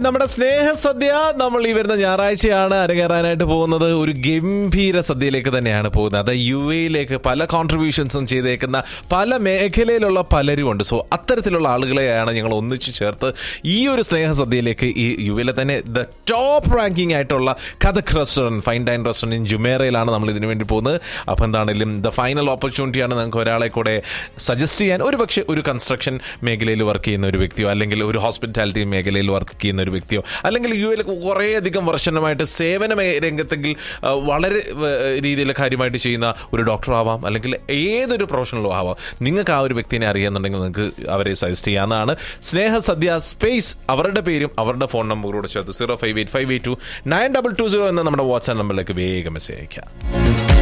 നമ്മുടെ സ്നേഹസദ്യ നമ്മൾ ഈ വരുന്ന ഞായറാഴ്ചയാണ് അരങ്ങേറാനായിട്ട് പോകുന്നത് ഒരു ഗംഭീര സദ്യയിലേക്ക് തന്നെയാണ് പോകുന്നത് അത് യു എയിലേക്ക് പല കോൺട്രിബ്യൂഷൻസും ചെയ്തേക്കുന്ന പല മേഖലയിലുള്ള പലരും ഉണ്ട് സോ അത്തരത്തിലുള്ള ആളുകളെയാണ് ഞങ്ങൾ ഒന്നിച്ചു ചേർത്ത് ഈ ഒരു സ്നേഹസദ്യയിലേക്ക് ഈ യു എയിലെ തന്നെ ദ ടോപ്പ് റാങ്കിങ് ആയിട്ടുള്ള Kathak restaurant fine dine restaurant in ജുമേറയിലാണ് നമ്മൾ ഇതിനു വേണ്ടി പോകുന്നത് അപ്പോൾ എന്താണെങ്കിലും ദ ഫൈനൽ ഓപ്പർച്യൂണിറ്റിയാണ് നിങ്ങൾക്ക് ഒരാളെ കൂടെ സജസ്റ്റ് ചെയ്യാൻ ഒരു പക്ഷേ ഒരു കൺസ്ട്രക്ഷൻ മേഖലയിൽ വർക്ക് ചെയ്യുന്ന ഒരു വ്യക്തിയോ അല്ലെങ്കിൽ ഒരു ഹോസ്പിറ്റാലിറ്റി മേഖലയിൽ വർക്ക് ചെയ്യുന്ന ഒരു വ്യക്തിയോ അല്ലെങ്കിൽ യു എയിൽ കുറേയധികം വർഷമായിട്ട് സേവന മേ- രംഗത്തെങ്കിൽ ആ, വളരെ ആ, രീതിയിൽ കാര്യമായിട്ട് ചെയ്യുന്ന ഒരു ഡോക്ടർ ആവാം അല്ലെങ്കിൽ ഏതൊരു പ്രൊഫഷണലും ആവാം നിങ്ങൾക്ക് ആ ഒരു വ്യക്തിനെ അറിയാന്നുണ്ടെങ്കിൽ നിങ്ങൾക്ക് അവരെ സജസ്റ്റ് ചെയ്യാവുന്നതാണ് സ്നേഹ സദ്യ സ്പേസ് അവരുടെ പേരും അവരുടെ ഫോൺ നമ്പറോട് ചേർത്ത് zero five eight five eight two nine double two zero എന്ന നമ്മുടെ വാട്സാപ്പ് നമ്പറിലേക്ക് വേഗം മെസ്സേജ് അയക്കാം